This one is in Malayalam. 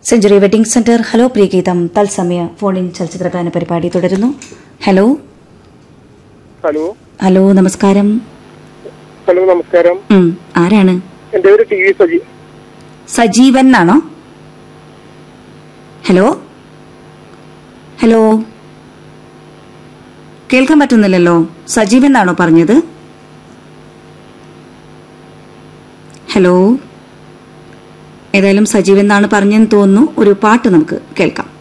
സെഞ്ചുറി വെഡിംഗ് സെന്റർ ഹലോ പ്രിയഗീതം തത്സമയ ഫോണിൻ ചലച്ചിത്രഗാന പരിപാടി തുടരുന്നു ഹലോ ഹലോ ഹലോ നമസ്കാരം ഹലോ നമസ്കാരം ഉം, ആരാണ് എന്റെ പേര് ടി വി സജി സജീവൻ എന്നാണോ ഹലോ ഹലോ കേൾക്കാൻ പറ്റുന്നില്ലല്ലോ സജീവൻ എന്നാണോ പറഞ്ഞത് ഹലോ ഏതായാലും സജീവൻ എന്നാണ് പറഞ്ഞെന്ന് തോന്നുന്നു ഒരു പാട്ട് നമുക്ക് കേൾക്കാം